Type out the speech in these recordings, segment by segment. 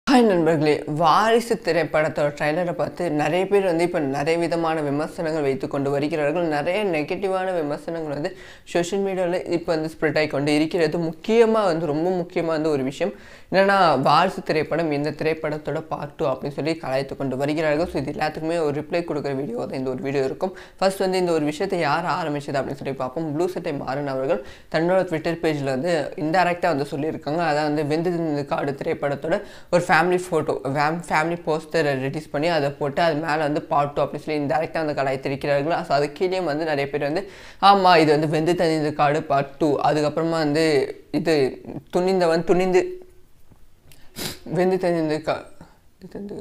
hi நண்பர்களே வாரிசு திரைப்படத்தோட ட்ரைலரை பார்த்து நிறைய பேர் வந்து இப்போ நிறைய விதமான விமர்சனங்கள் வைத்து கொண்டு வருகிறார்கள் நிறைய நெகட்டிவான விமர்சனங்கள் வந்து சோஷியல் மீடியாவில் இப்போ வந்து ஸ்ப்ரெட் ஆகி கொண்டு இருக்கிறது முக்கியமாக வந்து ரொம்ப முக்கியமாக வந்து ஒரு விஷயம் என்னென்னா வாரிசு திரைப்படம் இந்த திரைப்படத்தோட பார்ட் டூ அப்படின்னு சொல்லி கலாய்த்து கொண்டு வருகிறார்கள் ஸோ இது எல்லாத்துக்குமே ஒரு ரிப்ளை கொடுக்குற வீடியோ தான் இந்த ஒரு வீடியோ இருக்கும் ஃபர்ஸ்ட் வந்து இந்த ஒரு விஷயத்தை யார் ஆரம்பிச்சது அப்படின்னு சொல்லி பார்ப்போம் ப்ளூ சட்டை மாறன் அவர்கள் தன்னோட ட்விட்டர் பேஜில் வந்து இன்டெரக்டாக வந்து சொல்லியிருக்காங்க அதான் வந்து வெந்து தின்னு காடு திரைப்படத்தோட ஒரு ஃபேமிலி ஃபோட்டோ ஃபேம் ஃபேமிலி போஸ்டரை ரிலீஸ் பண்ணி அதை போட்டு அது மேலே வந்து பார்ட் டூ அப்படின்னு சொல்லி இன்டெரக்டாக வந்து கலாய்த்திருக்கிறார்கள் ஸோ அது கீழே வந்து நிறைய பேர் வந்து ஆமாம் இது வந்து வெந்து தனிந்த காடு பார்ட் டூ அதுக்கப்புறமா வந்து இது துணிந்தவன் துணிந்து வெந்து தணிந்து கா இது தந்து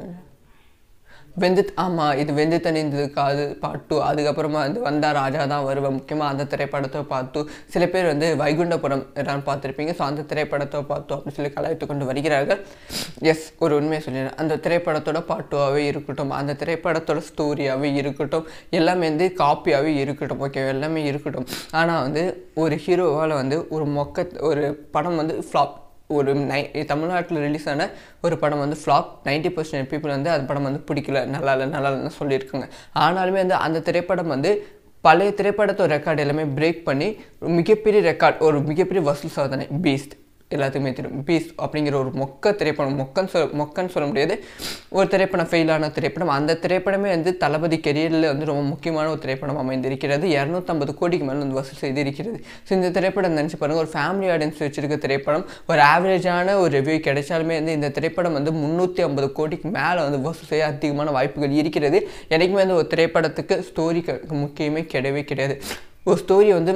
வெந்து ஆமாம் இது வெந்து தணிந்தது காது பாட்டு அதுக்கப்புறமா வந்து வந்தா ராஜா தான் வருவேன் முக்கியமாக அந்த திரைப்படத்தை பார்த்து சில பேர் வந்து வைகுண்டபுரம் எல்லாம் பார்த்துருப்பீங்க ஸோ அந்த திரைப்படத்தை பார்த்து அப்படின்னு சொல்லி கலாய்த்து கொண்டு வருகிறார்கள் எஸ் ஒரு உண்மையை சொல்லிடுறேன் அந்த திரைப்படத்தோட பாட்டுவாகவே இருக்கட்டும் அந்த திரைப்படத்தோட ஸ்டோரியாகவே இருக்கட்டும் எல்லாமே வந்து காப்பியாகவே இருக்கட்டும் ஓகே எல்லாமே இருக்கட்டும் ஆனால் வந்து ஒரு ஹீரோவால் வந்து ஒரு மொக்க ஒரு படம் வந்து ஃப்ளாப் ஒரு நை தமிழ்நாட்டில் ரிலீஸ் ஆன ஒரு படம் வந்து ஃப்ளாப் நைன்டி பர்சன்ட் பீப்புள் வந்து அந்த படம் வந்து பிடிக்கல நல்லா இல்லை நல்லா இல்லைன்னு சொல்லியிருக்காங்க ஆனாலுமே வந்து அந்த திரைப்படம் வந்து பழைய திரைப்படத்தோட ரெக்கார்டு எல்லாமே பிரேக் பண்ணி ஒரு மிகப்பெரிய ரெக்கார்ட் ஒரு மிகப்பெரிய வசூல் சாதனை பீஸ்ட் எல்லாத்துக்குமே தெரியும் பீஸ் அப்படிங்கிற ஒரு மொக்க திரைப்படம் மொக்கன்னு சொல் மொக்கன்னு சொல்ல முடியாது ஒரு திரைப்படம் ஃபெயிலான திரைப்படம் அந்த திரைப்படமே வந்து தளபதி கெரியரில் வந்து ரொம்ப முக்கியமான ஒரு திரைப்படம் அமைந்திருக்கிறது இரநூத்தம்பது கோடிக்கு மேலே வந்து வசூல் செய்திருக்கிறது ஸோ இந்த திரைப்படம் நினச்சி பாருங்கள் ஒரு ஃபேமிலி ஆடியன்ஸ் வச்சிருக்க திரைப்படம் ஒரு ஆவரேஜான ஒரு ரிவ்யூ கிடைச்சாலுமே வந்து இந்த திரைப்படம் வந்து முந்நூற்றி ஐம்பது கோடிக்கு மேலே வந்து வசூல் செய்ய அதிகமான வாய்ப்புகள் இருக்கிறது எனக்குமே வந்து ஒரு திரைப்படத்துக்கு ஸ்டோரி முக்கியமே கிடையவே கிடையாது ஒரு ஸ்டோரி வந்து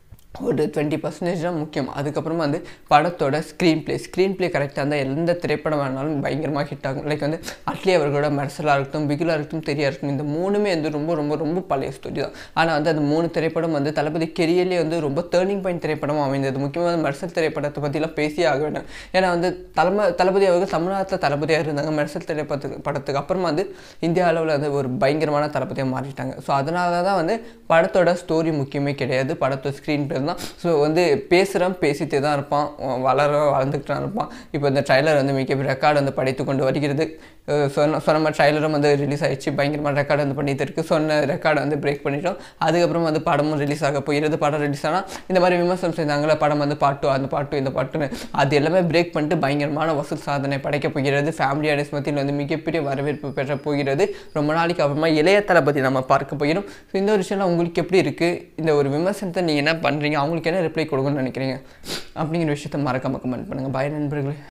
ஒரு டுவெண்ட்டி பர்சன்டேஜ் தான் முக்கியம் அதுக்கப்புறமா வந்து படத்தோட ஸ்க்ரீன் ப்ளே ஸ்க்ரீன் ப்ளே கரெக்டாக இருந்தால் எந்த திரைப்படம் வேணாலும் பயங்கரமாக ஹிட் ஆகும் லைக் வந்து அட்லி அவர்களோட மெர்சலாக இருக்கட்டும் பிகிலாக இருக்கட்டும் தெரியா இருக்கட்டும் இந்த மூணுமே வந்து ரொம்ப ரொம்ப ரொம்ப பழைய ஸ்டோரி தான் ஆனால் வந்து அந்த மூணு திரைப்படம் வந்து தளபதி கெரியர்லேயே வந்து ரொம்ப டேர்னிங் பாயிண்ட் திரைப்படம் அமைந்தது முக்கியமாக வந்து மெர்சல் திரைப்படத்தை பற்றிலாம் பேசியே ஆக வேண்டும் ஏன்னா வந்து தலைமை தளபதி அவர்கள் தமிழ்நாட்டில் தளபதியாக இருந்தாங்க மெர்சல் திரைப்படத்துக்கு படத்துக்கு அப்புறமா வந்து இந்திய அளவில் வந்து ஒரு பயங்கரமான தளபதியாக மாறிட்டாங்க ஸோ அதனால தான் வந்து படத்தோட ஸ்டோரி முக்கியமே கிடையாது படத்தோட ஸ்க்ரீன் ப்ளே தான் ஸோ வந்து பேசுகிறான் பேசிட்டே தான் இருப்பான் வளர வளர்ந்துக்கிட்டு தான் இருப்பான் இப்போ இந்த ட்ரைலர் வந்து மிகப்பெரிய ரெக்கார்டு வந்து படைத்து கொண்டு வருகிறது சொன்ன சொன்ன மாதிரி ட்ரைலரும் வந்து ரிலீஸ் ஆகிடுச்சு பயங்கரமான ரெக்கார்டு வந்து பண்ணிட்டு இருக்கு சொன்ன ரெக்கார்டை வந்து பிரேக் பண்ணிட்டோம் அதுக்கப்புறம் வந்து படமும் ரிலீஸ் ஆக போகிறது படம் ரிலீஸ் ஆனால் இந்த மாதிரி விமர்சனம் செய்தாங்களே படம் வந்து பாட்டு அந்த பாட்டு இந்த பாட்டுன்னு அது எல்லாமே பிரேக் பண்ணிட்டு பயங்கரமான வசூல் சாதனை படைக்க போகிறது ஃபேமிலி ஆடியன்ஸ் மத்தியில் வந்து மிகப்பெரிய வரவேற்பு பெற போகிறது ரொம்ப நாளைக்கு அப்புறமா இளைய தளபதி நம்ம பார்க்க போகிறோம் ஸோ இந்த ஒரு விஷயம்லாம் உங்களுக்கு எப்படி இருக்குது இந்த ஒரு விமர்சனத்தை நீங்கள் என்ன பண்ணுறீங்க அவங்களுக்கு என்ன ரிப்ளை கொடுக்கணும்னு நினைக்கிறீங்க அப்படிங்கிற விஷயத்த மறக்காம கமெண்ட் பண்ணுங்கள் பாய் நண்பர்களே